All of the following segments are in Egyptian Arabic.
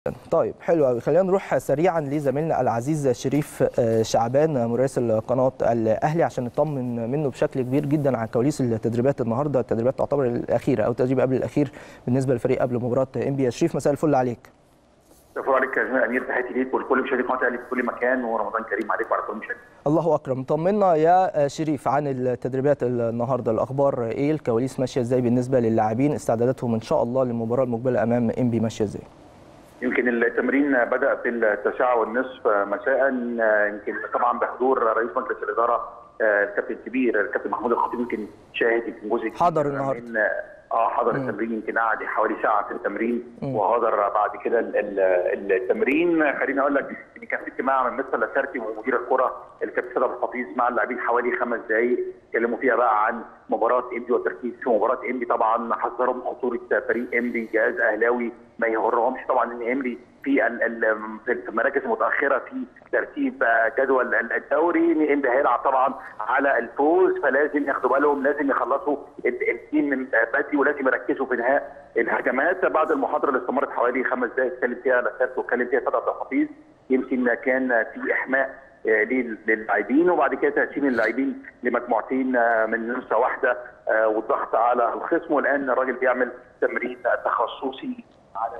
طيب حلو قوي خلينا نروح سريعا لزميلنا العزيز شريف شعبان مراسل قناه الاهلي عشان نطمن منه بشكل كبير جدا عن كواليس التدريبات النهارده التدريبات تعتبر الاخيره او التدريب قبل الاخير بالنسبه للفريق قبل مباراه ام بي شريف مساء الفل عليك شكرا عليك يا زميل امير تحياتي ليك ولكل مشاهدي قناه الاهلي في كل مكان ورمضان كريم عليك وعلى كل مشاهدي الله اكرم طمنا يا شريف عن التدريبات النهارده الاخبار ايه الكواليس ماشيه ازاي بالنسبه للاعبين استعداداتهم ان شاء الله للمباراه المقبله امام ام بي ماشيه ازاي يمكن التمرين بدا في التاسعه والنصف مساء يمكن طبعا بحضور رئيس مجلس الاداره الكابتن الكبير الكابتن محمود الخطيب يمكن شاهد يمكن جزء حضر النهارده اه حضر مم. التمرين يمكن قعد حوالي ساعه في التمرين وغادر بعد كده التمرين خليني اقول لك ان كان في اجتماع من مستر لاسارتي ومدير الكره الكابتن سيد الحفيظ مع اللاعبين حوالي خمس دقائق اتكلموا فيها بقى عن مباراه انبي والتركيز في مباراه انبي طبعا حذرهم خطوره فريق انبي جهاز اهلاوي ما يغرهمش طبعا ان انبي في في المراكز المتاخره في ترتيب جدول الدوري ان انبي هيلعب طبعا على الفوز فلازم ياخدوا بالهم لازم يخلصوا التيم من بدري ولازم يركزوا في انهاء الهجمات بعد المحاضره اللي استمرت حوالي خمس دقائق اتكلم فيها لاسارت واتكلم فيها فتره الحفيظ يمكن كان في احماء للاعبين وبعد كده تقسيم اللاعبين لمجموعتين من نسخه واحده والضغط على الخصم والان الراجل بيعمل تمرين تخصصي على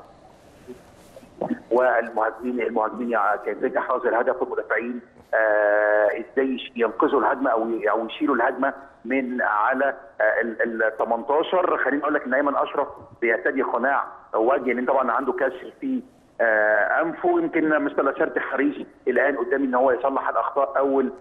والمهاجمين المهاجمين كيفيه احراز الهدف والمدافعين ازاي ينقذوا الهجمه او او يشيلوا الهجمه من على ال 18 خليني اقول لك ان ايمن اشرف بيرتدي قناع وجه لان طبعا عنده كسر في انفه يمكن مستر لاشارتي حريص الان قدامي ان هو يصلح الاخطاء اول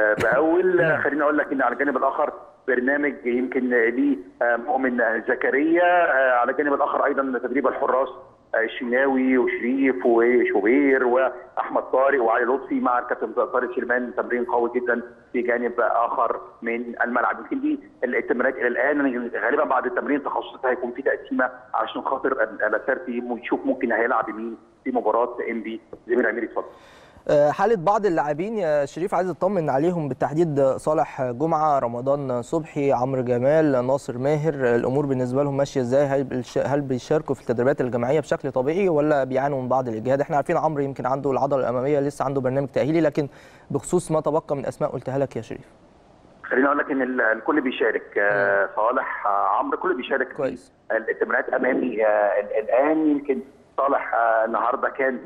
باول خليني اقول لك ان على الجانب الاخر برنامج يمكن ليه مؤمن زكريا على الجانب الاخر ايضا تدريب الحراس الشناوي وشريف وشوبير واحمد طارق وعلي لطفي مع الكابتن طارق سليمان تمرين قوي جدا في جانب اخر من الملعب يمكن دي التمرينات الى الان غالبا بعد التمرين التخصصي هيكون في تقسيمه علشان خاطر لاسارتي يشوف ممكن هيلعب مين في مباراه ام بي زميل امير اتفضل حاله بعض اللاعبين يا شريف عايز اطمن عليهم بالتحديد صالح جمعه رمضان صبحي عمرو جمال ناصر ماهر الامور بالنسبه لهم ماشيه ازاي هل بيشاركوا في التدريبات الجماعيه بشكل طبيعي ولا بيعانوا من بعض الاجهاد احنا عارفين عمرو يمكن عنده العضله الاماميه لسه عنده برنامج تاهيلي لكن بخصوص ما تبقى من اسماء قلتها لك يا شريف خليني اقول لك ان الكل بيشارك آه صالح آه عمرو الكل بيشارك كويس التمرينات امامي آه الان يمكن صالح النهارده كان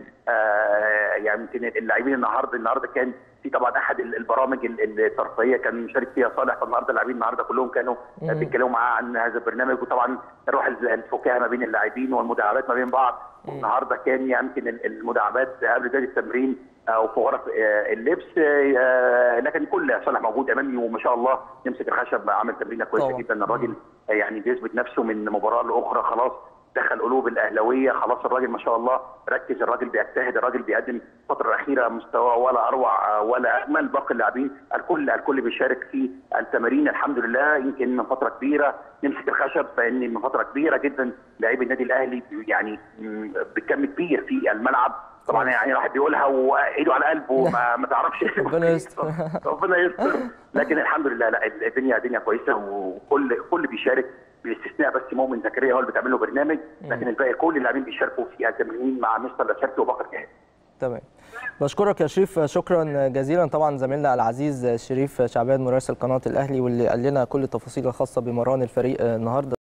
يعني يمكن اللاعبين النهارده النهارده كان في طبعا احد البرامج الترفيهيه كان مشارك فيها صالح فالنهارده اللاعبين النهارده كلهم كانوا بيتكلموا معاه عن هذا البرنامج وطبعا روح الفكاهه ما بين اللاعبين والمداعبات ما بين بعض النهارده كان يمكن المداعبات قبل بدايه التمرين او في غرف اللبس لكن كل صالح موجود امامي وما شاء الله يمسك الخشب عامل تمرينه كويسه جدا الراجل يعني بيثبت نفسه من مباراه لاخرى خلاص دخل قلوب الاهلاويه خلاص الراجل ما شاء الله ركز الراجل بيجتهد الراجل بيقدم الفتره الاخيره مستوى ولا اروع ولا اجمل باقي اللاعبين الكل الكل بيشارك في التمارين الحمد لله يمكن من فتره كبيره نمسك الخشب فان من فتره كبيره جدا لاعبي النادي الاهلي يعني بكم كبير في الملعب طبعا يعني الواحد بيقولها وايده على قلبه ما, ما تعرفش ربنا يستر ربنا يستر لكن الحمد لله لا الدنيا الدنيا كويسه وكل كل بيشارك باستثناء بس مؤمن زكريا هو اللي بتعمل له برنامج لكن الباقي كل اللاعبين بيشاركوا في التمرين مع مستر لاسارتي وبكر جاهز تمام بشكرك يا شريف شكرا جزيلا طبعا زميلنا العزيز شريف شعبان مراسل قناه الاهلي واللي قال لنا كل التفاصيل الخاصه بمران الفريق النهارده